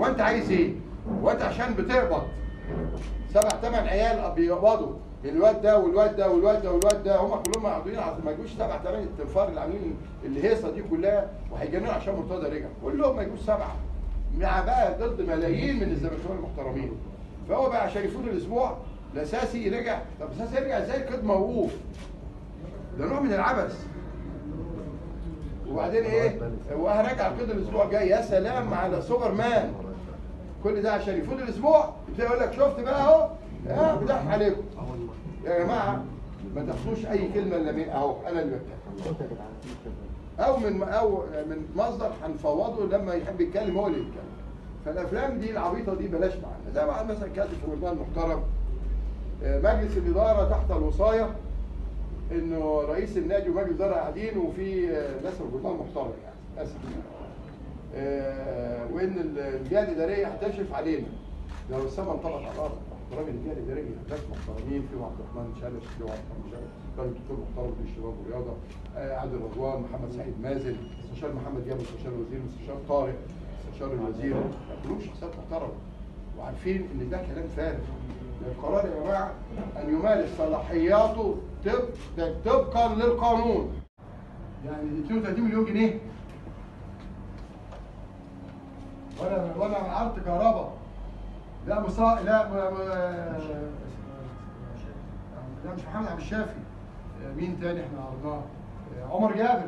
هو انت عايز ايه؟ هو انت عشان بتقبض سبع ثمان عيال بيقبضوا الواد ده والواد ده والواد ده والواد ده هم كلهم معدودين عشان ما يجوش سبع ثمان التنفار اللي عاملين الهيصه دي كلها وهيجننوا عشان مرتضى رجع كلهم ما يجوش سبعه مع بقى ضد ملايين من الزملكاويه المحترمين فهو بقى عشان يفوت الاسبوع الاساسي رجع طب الاساسي يرجع ازاي كده موقوف ده نوع من العبث وبعدين ايه وهرجع القيد الاسبوع الجاي يا سلام على سوبر مان كل ده عشان يفوت الاسبوع يبتدي يقول لك شفت بقى اهو ها بضحك عليكم يا جماعه ما تاخدوش اي كلمه الا من اهو انا اللي بتكلم او من او من مصدر هنفوضه لما يحب يتكلم هو اللي يتكلم فالافلام دي العبيطه دي بلاش معانا زي واحد مثلا كاتب في جورنال محترم آه، مجلس الاداره تحت الوصايه انه رئيس النادي ومجلس الاداره قاعدين وفي آه، ناس في الجورنال محترم يعني اسف آه، وان ال- الجهه الاداريه هتشرف علينا لو السما انطبق على الارض احترام الجهه الاداريه ناس محترمين في عبد الرحمن شلش في عبد الرحمن شلش راجل دكتور محترم في الشباب والرياضه آه، عادل رضوان محمد سعيد مازن مستشار محمد جابر مستشار الوزير مستشار طارق مستشار الوزير كلهم شخصيات محترمه وعارفين ان ده كلام فارغ القرار يا جماعه ان يمارس صلاحياته طب- طبقا للقانون يعني 32 مليون جنيه وانا وانا عرضت كهرباء لا مصا لا م... م... لا مش محمد عبد الشافي مين تاني احنا عرضناه عمر جابر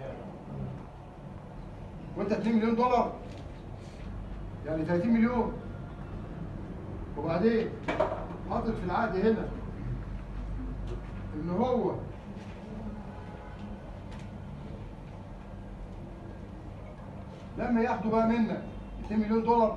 وانت 2 مليون دولار يعني 30 مليون وبعدين حاطط في العقد هنا ان هو لما ياخدوا بقى منك 2 مليون دولار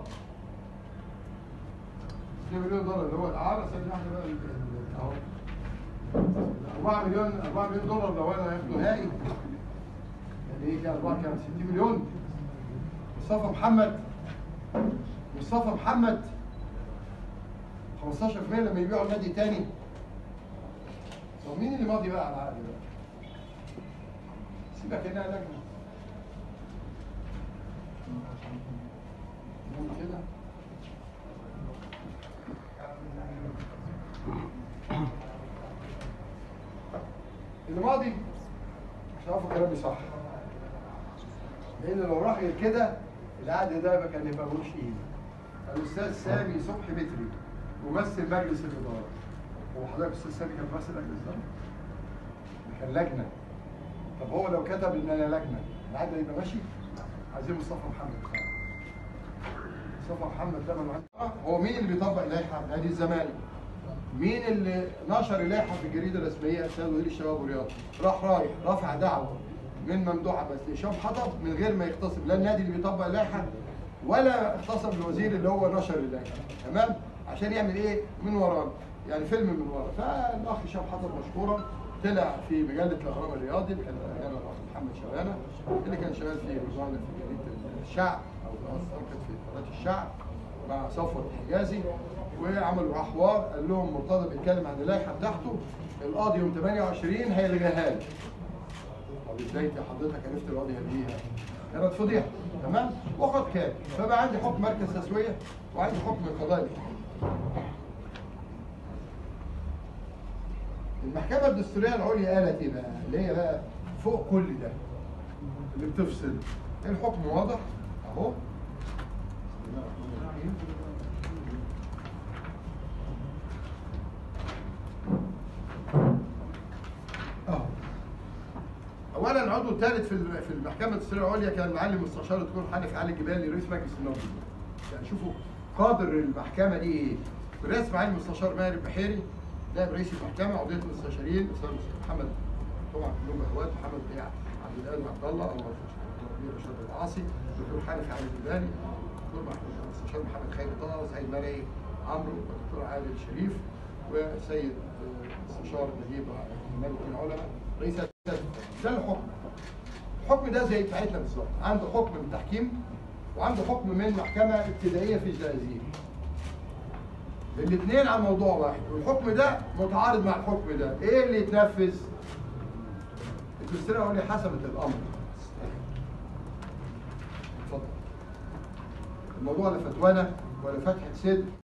2 مليون دولار اللي هو الاعاره ثانيه واحده بقى ال- ال- اهو 4 مليون 4 مليون دولار لو انا هاخده هائي يعني ايه كده 4 كام 60 مليون مصطفى محمد مصطفى محمد 15% لما يبيعوا النادي تاني طب مين اللي ماضي بقى على العقد ده؟ سيبك انها لجنه نعمل كده اللي ماضي مش عارف كلامي صح لان لو راح غير كده العقد ده يبقى كان يبقى ملوش قيمه الاستاذ سامي صبحي متري ممثل مجلس الاداره هو حضرتك الاستاذ سامي كان ممثل مجلس الاداره كان لجنه طب هو لو كتب ان انا لجنه العقد ده يبقى ماشي عايزين مصطفى محمد مصطفى محمد ده من هو مين اللي بيطبق اللائحه نادي الزمالك مين اللي نشر اللائحه في الجريده الرسميه استاذ وزير الشباب والرياضه راح رايح رافع دعوه من ممدوح عباس لهشام حطب من غير ما يغتصب لا النادي اللي بيطبق اللائحه ولا اغتصب الوزير اللي هو نشر اللائحه تمام عشان يعمل ايه من ورانا يعني فيلم من ورا فالاخ هشام حطب مشكورا طلع في مجله الاهرام الرياضي اللي كان كان الاخ محمد شوانه اللي كان شغال في وزاره في جريده الشعب او كانت في قناه الشعب مع صفوت حجازي وعملوا معاه حوار قال لهم مرتضى بيتكلم عن اللائحه بتاعته القاضي يوم 28 هيلغيها لي طب ازاي حضرتك عرفت القاضي هيلغيها؟ كانت فضيحه تمام؟ وقد كان فبقى عندي حكم مركز تسويه وعندي حكم القضاء الإلهي. المحكمه الدستوريه العليا قالت ايه بقى؟ اللي هي بقى فوق كل ده اللي بتفصل الحكم واضح اهو بسم الله الرحمن الرحيم اهو اولا العضو الثالث في ال- في المحكمه الدستوريه العليا كان معالي المستشار الدكتور حنفي علي الجبالي رئيس مجلس النقد يعني شوفوا قادر المحكمه دي ايه برئاسه معالي المستشار ماهر البحيري نائب رئيس المحكمه عضويه المستشارين الاستاذ محمد طبعا كلهم اخوات محمد بيه عبد القادر عبد الله الله الكبير رشاد العاصي الدكتور حنفي علي الجبالي الدكتور محمد المستشار محمد خيري طه وسعيد مرعي عمرو والدكتور عادل الشريف والسيد آه، المستشار نجيب مالك العلماء رئيس التدريس. ده الحكم الحكم ده زي بتاعتنا بالظبط عنده حكم من تحكيم وعنده حكم من محكمه ابتدائيه في الزقازيق الاثنين عن موضوع واحد والحكم ده متعارض مع الحكم ده ايه اللي يتنفذ الدستوريه العليا حسبت الامر اتفضل الموضوع لا فتوانه ولا فتحه صدر